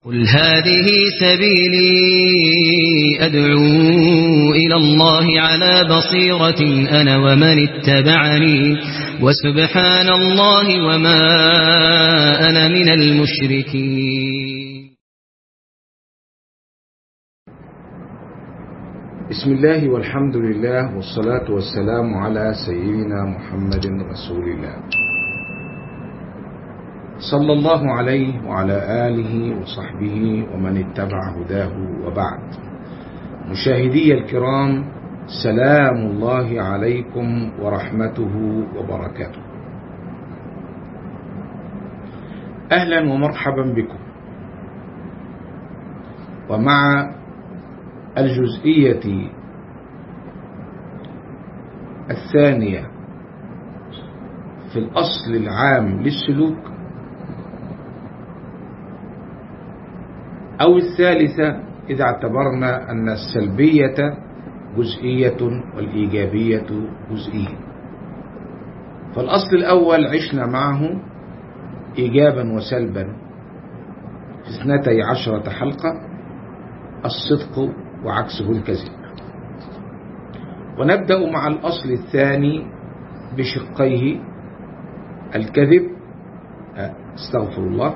قل هذه سبيلي أدعو إلى الله على بصيرة أنا ومن اتبعني وسبحان الله وما أنا من المشركين بسم الله والحمد لله والصلاة والسلام على سيدنا محمد رسول الله صلى الله عليه وعلى آله وصحبه ومن اتبع هداه وبعد مشاهدي الكرام سلام الله عليكم ورحمته وبركاته أهلا ومرحبا بكم ومع الجزئية الثانية في الأصل العام للسلوك أو الثالثة إذا اعتبرنا أن السلبية جزئية والإيجابية جزئية فالأصل الأول عشنا معه إيجابا وسلبا في اثنتي عشرة حلقة الصدق وعكسه الكذب ونبدأ مع الأصل الثاني بشقيه الكذب استغفر الله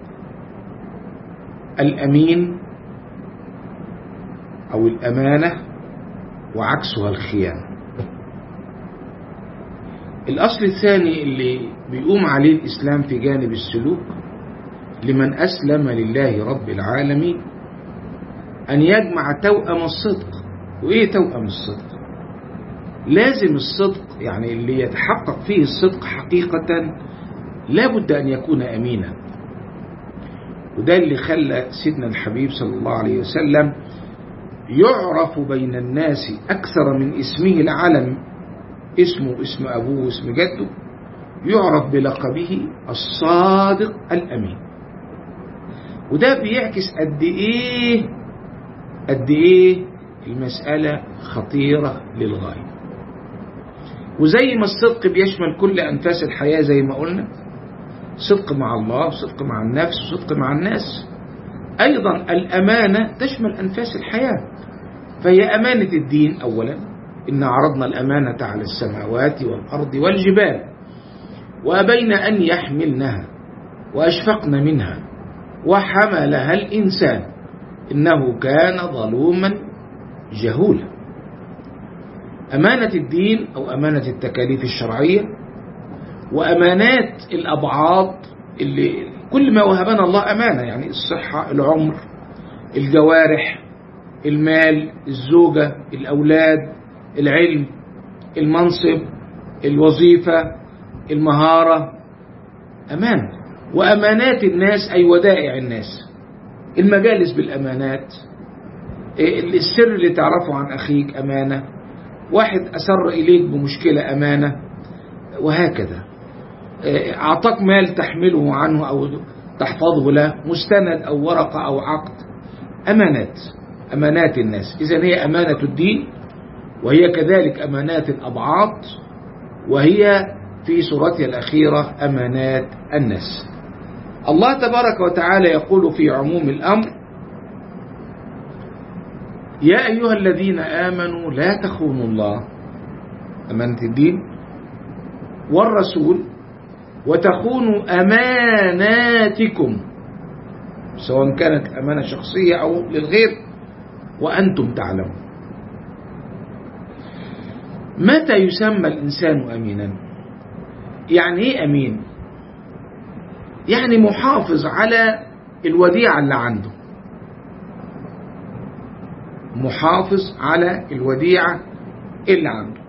الأمين أو الأمانة وعكسها الخيانة الأصل الثاني اللي بيقوم عليه الإسلام في جانب السلوك لمن أسلم لله رب العالمين أن يجمع توأم الصدق وإيه توأم الصدق لازم الصدق يعني اللي يتحقق فيه الصدق حقيقة لابد أن يكون أمينا وده اللي خلى سيدنا الحبيب صلى الله عليه وسلم يعرف بين الناس أكثر من اسمه العلم اسمه اسم أبوه واسم جده يعرف بلقبه الصادق الأمين وده بيعكس قد إيه قد إيه المسألة خطيرة للغاية وزي ما الصدق بيشمل كل أنفاس الحياة زي ما قلنا صدق مع الله صدق مع النفس صدق مع الناس أيضا الأمانة تشمل أنفاس الحياة فهي أمانة الدين أولا إن عرضنا الأمانة على السماوات والأرض والجبال وأبين أن يحملنها وأشفقن منها وحملها الإنسان إنه كان ظلوما جهولا أمانة الدين أو أمانة التكاليف الشرعية وأمانات الأبعاد اللي كل ما وهبنا الله أمانة يعني الصحة العمر الجوارح المال الزوجة الأولاد العلم المنصب الوظيفة المهارة أمانة وأمانات الناس أي ودائع الناس المجالس بالأمانات السر اللي تعرفه عن أخيك أمانة واحد أسر إليك بمشكلة أمانة وهكذا أعطاك مال تحمله عنه أو تحفظه له مستند أو ورقة أو عقد أمانات أمانات الناس إذا هي أمانة الدين وهي كذلك أمانات الأبعاد وهي في صورتها الأخيرة أمانات الناس الله تبارك وتعالى يقول في عموم الأمر يا أيها الذين آمنوا لا تخونوا الله أمانة الدين والرسول وتخونوا أماناتكم سواء كانت أمانة شخصية أو للغير وأنتم تعلمون متى يسمى الإنسان أمينا يعني إيه أمين يعني محافظ على الوديعة اللي عنده محافظ على الوديعة اللي عنده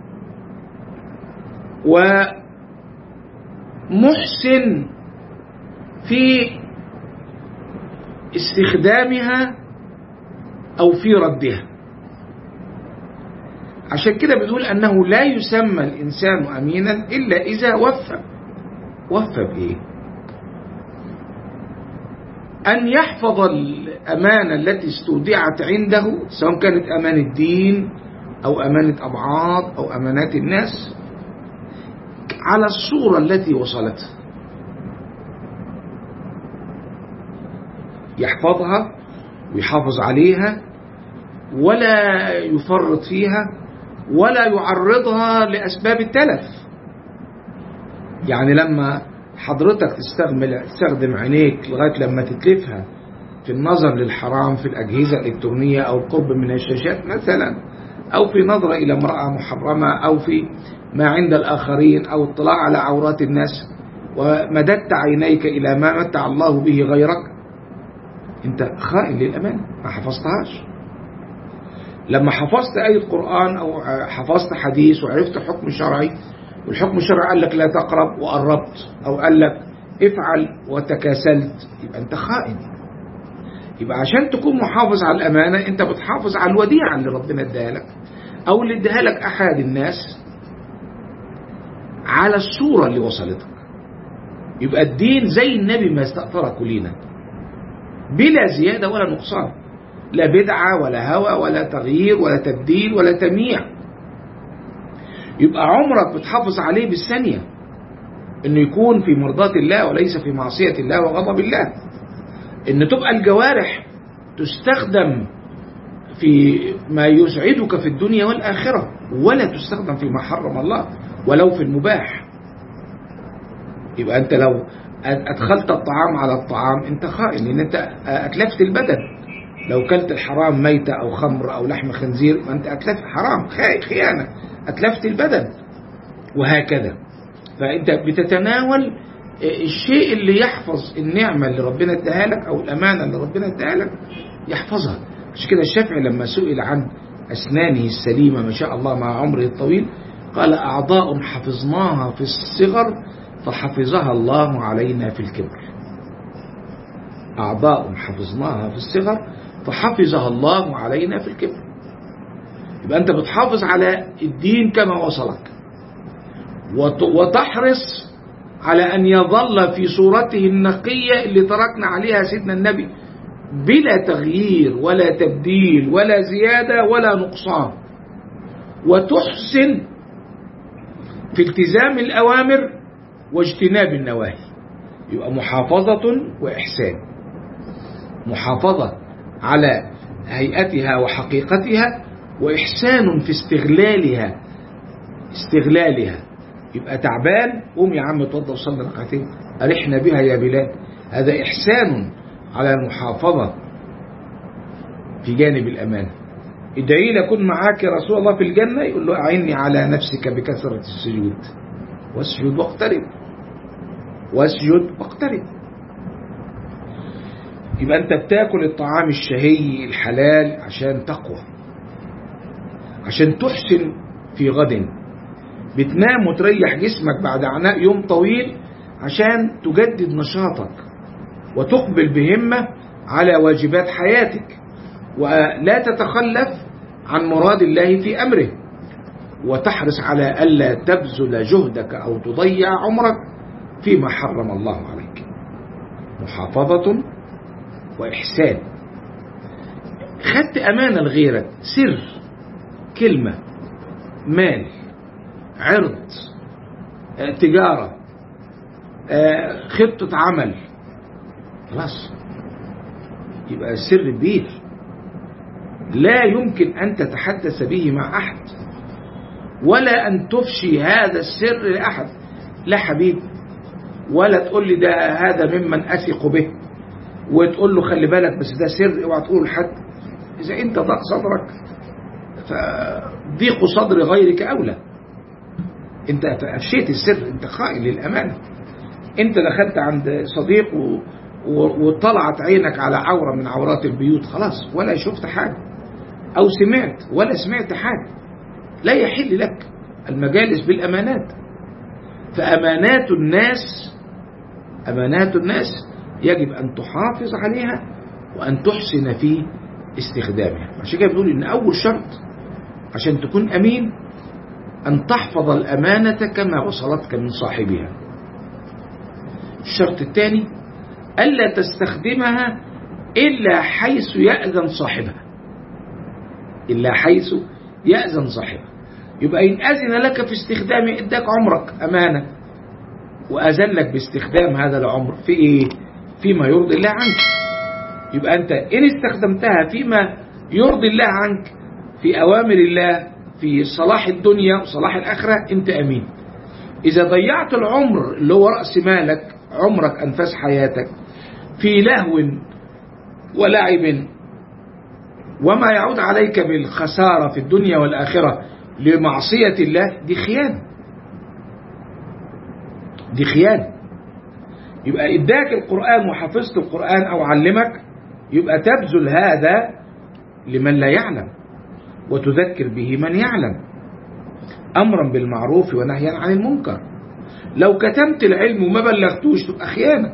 ومحسن في استخدامها أو في ردها عشان كده بنقول أنه لا يسمى الإنسان أمينا إلا إذا وفى وفى بإيه أن يحفظ الأمانة التي استودعت عنده سواء كانت أمانة دين أو أمانة أبعاد أو أمانات الناس على الصورة التي وصلتها يحفظها ويحافظ عليها ولا يفرط فيها ولا يعرضها لأسباب التلف يعني لما حضرتك تستخدم تستخدم عينيك لغاية لما تتلفها في النظر للحرام في الأجهزة الإلكترونية أو القرب من الشاشات مثلا أو في نظرة إلى امرأة محرمة أو في ما عند الآخرين أو اطلاع على عورات الناس ومددت عينيك إلى ما متع الله به غيرك أنت خائن للأمان ما حفظتهاش لما حفظت آية قرآن أو حفظت حديث وعرفت حكم شرعي والحكم الشرعي قال لك لا تقرب وقربت أو قال لك افعل وتكاسلت يبقى أنت خائن يبقى عشان تكون محافظ على الأمانة أنت بتحافظ على الوديعة اللي ربنا اداها لك أو اللي اداها لك أحد الناس على الصورة اللي وصلتك يبقى الدين زي النبي ما استأثرك لينا بلا زيادة ولا نقصان لا بدعة ولا هوى ولا تغيير ولا تبديل ولا تمييع يبقى عمرك بتحافظ عليه بالثانية انه يكون في مرضاة الله وليس في معصية الله وغضب الله ان تبقى الجوارح تستخدم في ما يسعدك في الدنيا والآخرة ولا تستخدم فيما حرم الله ولو في المباح يبقى انت لو ادخلت الطعام على الطعام انت خائن لان انت اتلفت البدن لو كلت الحرام ميتة او خمر او لحم خنزير ما انت اتلفت حرام خيانة اتلفت البدن وهكذا فانت بتتناول الشيء اللي يحفظ النعمة اللي ربنا اداها لك او الامانة اللي ربنا اداها لك يحفظها عشان كده الشافعي لما سئل عن اسنانه السليمة ما شاء الله مع عمره الطويل قال اعضاء حفظناها في الصغر فحفظها الله علينا في الكبر أعضاء حفظناها في الصغر فحفظها الله علينا في الكبر يبقى أنت بتحافظ على الدين كما وصلك وتحرص على أن يظل في صورته النقية اللي تركنا عليها سيدنا النبي بلا تغيير ولا تبديل ولا زيادة ولا نقصان وتحسن في التزام الأوامر واجتناب النواهي يبقى محافظة وإحسان محافظة على هيئتها وحقيقتها وإحسان في استغلالها استغلالها يبقى تعبان قوم يا عم اتوضى وصلي ركعتين أرحنا بها يا بلال هذا إحسان على المحافظة في جانب الأمانة ادعي لي أكون معاك يا رسول الله في الجنة يقول له أعني على نفسك بكثرة السجود واسجد واقترب واسجد واقترب يبقى انت بتاكل الطعام الشهي الحلال عشان تقوى عشان تحسن في غد بتنام وتريح جسمك بعد عناء يوم طويل عشان تجدد نشاطك وتقبل بهمة على واجبات حياتك ولا تتخلف عن مراد الله في أمره وتحرص على ألا تبذل جهدك أو تضيع عمرك فيما حرم الله عليك محافظة وإحسان خدت أمانة لغيرك سر كلمة مال عرض تجارة خطة عمل خلاص يبقى سر كبير لا يمكن أن تتحدث به مع أحد ولا أن تفشي هذا السر لأحد لا حبيب ولا تقول لي ده هذا ممن أثق به وتقول له خلي بالك بس ده سر اوعى تقول لحد إذا أنت ضاق صدرك فضيق صدر غيرك أولى أنت أفشيت السر أنت خائن للأمانة أنت دخلت عند صديق و... وطلعت عينك على عورة من عورات البيوت خلاص ولا شفت حاجة أو سمعت ولا سمعت حاجة لا يحل لك المجالس بالأمانات فأمانات الناس أمانات الناس يجب أن تحافظ عليها وأن تحسن في استخدامها عشان كده بنقول إن أول شرط عشان تكون أمين أن تحفظ الأمانة كما وصلتك من صاحبها الشرط الثاني ألا تستخدمها إلا حيث يأذن صاحبها إلا حيث يأذن صاحبها يبقى إن أذن لك في استخدام إداك عمرك أمانة وأذن لك باستخدام هذا العمر في إيه؟ فيما يرضي الله عنك يبقى أنت إن استخدمتها فيما يرضي الله عنك في أوامر الله في صلاح الدنيا وصلاح الآخرة أنت أمين إذا ضيعت العمر اللي هو رأس مالك عمرك أنفاس حياتك في لهو ولعب وما يعود عليك بالخسارة في الدنيا والآخرة لمعصية الله دي خيانة دي خيانة يبقى إداك القرآن وحفظت القرآن أو علمك يبقى تبذل هذا لمن لا يعلم وتذكر به من يعلم أمرا بالمعروف ونهيا عن المنكر لو كتمت العلم وما بلغتوش تبقى خيانة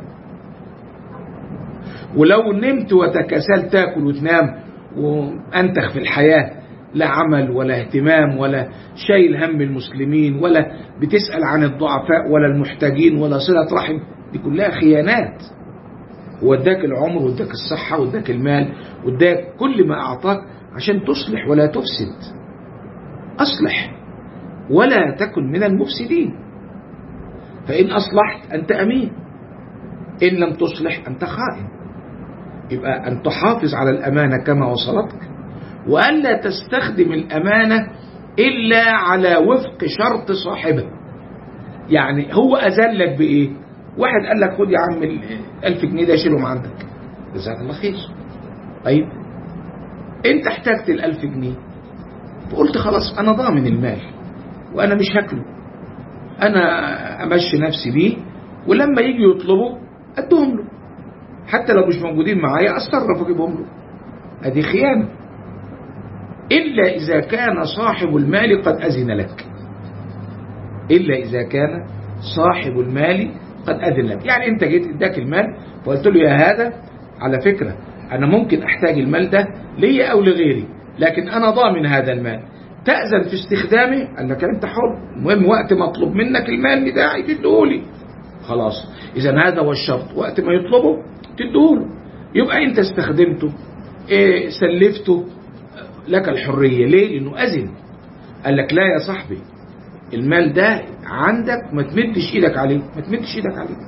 ولو نمت وتكاسلت تاكل وتنام وأنتخ في الحياة لا عمل ولا اهتمام ولا شايل هم المسلمين ولا بتسأل عن الضعفاء ولا المحتاجين ولا صلة رحم دي كلها خيانات واداك العمر واداك الصحة واداك المال واداك كل ما أعطاك عشان تصلح ولا تفسد أصلح ولا تكن من المفسدين فإن أصلحت أنت أمين إن لم تصلح أنت خائن يبقى أن تحافظ على الأمانة كما وصلتك وألا تستخدم الأمانة إلا على وفق شرط صاحبها يعني هو أذلك بإيه واحد قال لك خد يا عم الألف جنيه ده شيلهم عندك جزاك الله خير طيب انت احتجت الألف جنيه فقلت خلاص أنا ضامن المال وأنا مش هاكله أنا أمشي نفسي بيه ولما يجي يطلبه أدهم له حتى لو مش موجودين معايا أتصرف وأجيبهم له أدي خيانة إلا إذا كان صاحب المال قد أذن لك إلا إذا كان صاحب المال قد أذن لك يعني أنت جيت اداك المال فقلت له يا هذا على فكرة أنا ممكن أحتاج المال ده لي أو لغيري لكن أنا ضامن هذا المال تأذن في استخدامه قال لك أنت حر المهم وقت ما أطلب منك المال بتاعي تديهولي خلاص إذا هذا هو الشرط وقت ما يطلبه تديهوله يبقى أنت استخدمته إيه سلفته لك الحرية ليه؟ لأنه أذن قال لك لا يا صاحبي المال ده عندك ما تمدش ايدك عليه ما تمدش ايدك عليه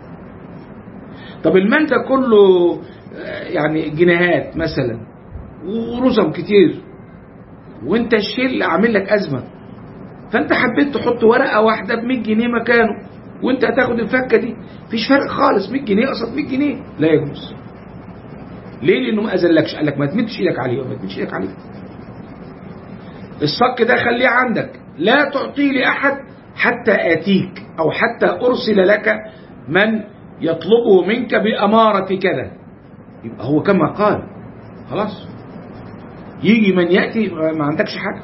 طب المال ده كله يعني جنيهات مثلا ورزم كتير وانت الشيل عامل لك ازمه فانت حبيت تحط ورقه واحده ب 100 جنيه مكانه وانت هتاخد الفكه دي مفيش فرق خالص 100 جنيه قصاد 100 جنيه لا يجوز ليه لانه ما اذلكش قال لك ما تمدش ايدك عليه ما تمدش ايدك عليه الصك ده خليه عندك لا تعطيه لاحد حتى اتيك او حتى ارسل لك من يطلبه منك باماره كذا يبقى هو كما قال خلاص يجي من ياتي ما عندكش حاجه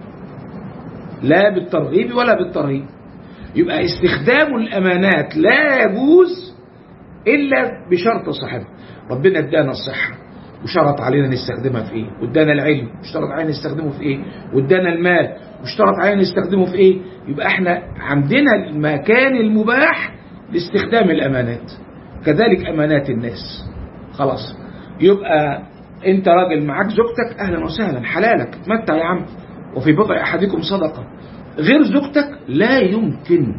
لا بالترغيب ولا بالترهيب يبقى استخدام الامانات لا يجوز الا بشرط صاحبها ربنا ادانا الصحه وشرط علينا نستخدمها في ايه وادانا العلم واشترط علينا نستخدمه في ايه وادانا المال واشترط علينا نستخدمه في ايه يبقى احنا عندنا المكان المباح لاستخدام الامانات كذلك امانات الناس خلاص يبقى انت راجل معاك زوجتك اهلا وسهلا حلالك اتمتع يا عم وفي بضع احدكم صدقه غير زوجتك لا يمكن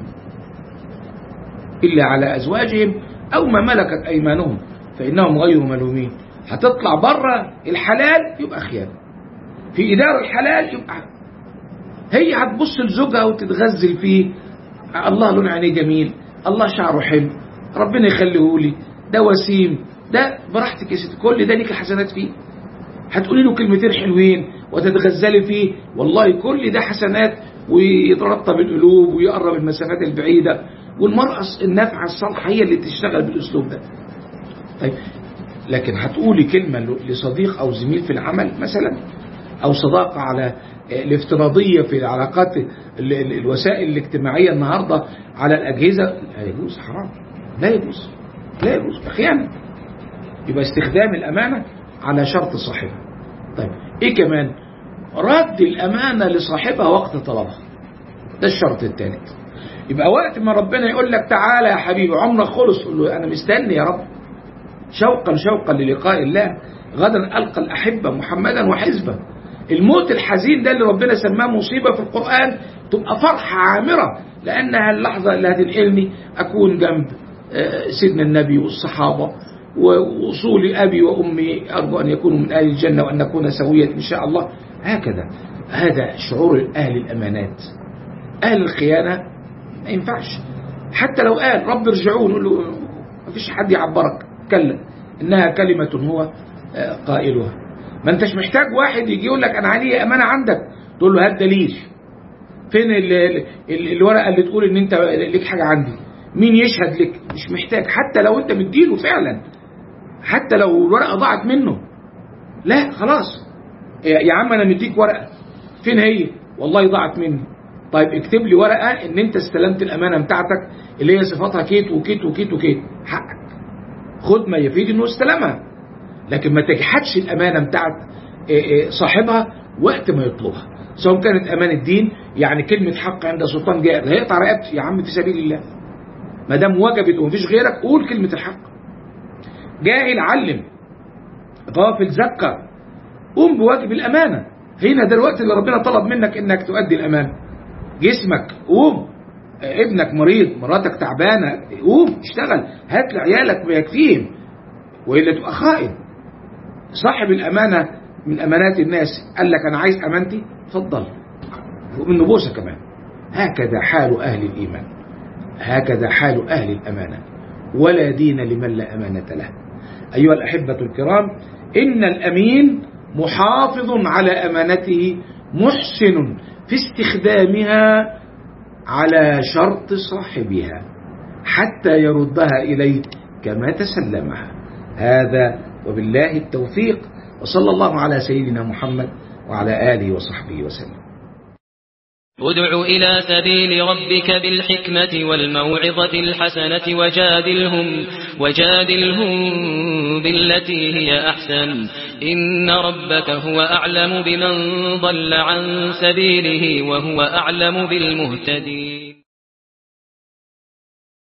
الا على ازواجهم او ما ملكت ايمانهم فانهم غير ملومين هتطلع بره الحلال يبقى خيانه في إدارة الحلال يبقى هي هتبص لزوجها وتتغزل فيه الله لون عينيه جميل الله شعره حلو ربنا يخليه لي ده وسيم ده براحتك يا ست كل ده ليك حسنات فيه هتقولي له كلمتين حلوين وتتغزلي فيه والله كل ده حسنات ويترطب القلوب ويقرب المسافات البعيدة والمرأة النافعة الصالحة هي اللي تشتغل بالأسلوب ده طيب لكن هتقولي كلمة لصديق أو زميل في العمل مثلا أو صداقة على الافتراضية في العلاقات الوسائل الاجتماعية النهاردة على الأجهزة لا يجوز حرام لا يجوز لا يجوز خيانة يبقى استخدام الأمانة على شرط صاحبها طيب إيه كمان رد الأمانة لصاحبها وقت طلبها ده الشرط الثالث يبقى وقت ما ربنا يقول لك تعالى يا حبيبي عمرك خلص قول له أنا مستني يا رب شوقا شوقا للقاء الله غدا ألقى الأحبة محمدا وحزبه الموت الحزين ده اللي ربنا سماه مصيبة في القرآن تبقى فرحة عامرة لأنها اللحظة اللي هتنقلني أكون جنب سيدنا النبي والصحابة ووصول أبي وأمي أرجو أن يكونوا من أهل الجنة وأن نكون سويا إن شاء الله هكذا هذا شعور أهل الأمانات أهل الخيانة ما ينفعش حتى لو قال رب ارجعون نقول له ما فيش حد يعبرك كلا إنها كلمة هو قائلها ما انتش محتاج واحد يجي يقول لك أنا علي أمانة عندك تقول له هات دليل فين ال ال الورقة اللي تقول إن أنت ليك حاجة عندي مين يشهد لك مش محتاج حتى لو أنت مديله فعلا حتى لو الورقة ضاعت منه لا خلاص يا عم أنا مديك ورقة فين هي والله ضاعت مني طيب اكتب لي ورقة ان انت استلمت الامانة بتاعتك اللي هي صفاتها كيت وكيت وكيت وكيت حقك خد ما يفيد انه استلمها لكن ما تجحدش الامانة بتاعت صاحبها وقت ما يطلبها سواء كانت امانة دين يعني كلمة حق عند سلطان جائر هيقطع رقبتي يا عم في سبيل الله ما دام وجبت ومفيش غيرك قول كلمة الحق جاهل علم غافل ذكر قوم بواجب الامانة هنا ده الوقت اللي ربنا طلب منك انك تؤدي الامانة جسمك قوم ابنك مريض مراتك تعبانة قوم اشتغل هات لعيالك ما يكفيهم وإلا تبقى خائن صاحب الأمانة من أمانات الناس قال لك أنا عايز أمانتي اتفضل ومن نبوسة كمان هكذا حال أهل الإيمان هكذا حال أهل الأمانة ولا دين لمن لا أمانة له أيها الأحبة الكرام إن الأمين محافظ على أمانته محسن في استخدامها على شرط صاحبها حتى يردها إليه كما تسلمها هذا وبالله التوفيق وصلى الله على سيدنا محمد وعلى آله وصحبه وسلم ادع إلى سبيل ربك بالحكمة والموعظة الحسنة وجادلهم, وجادلهم بالتي هي أحسن إن ربك هو أعلم بمن ضل عن سبيله وهو أعلم بالمهتدين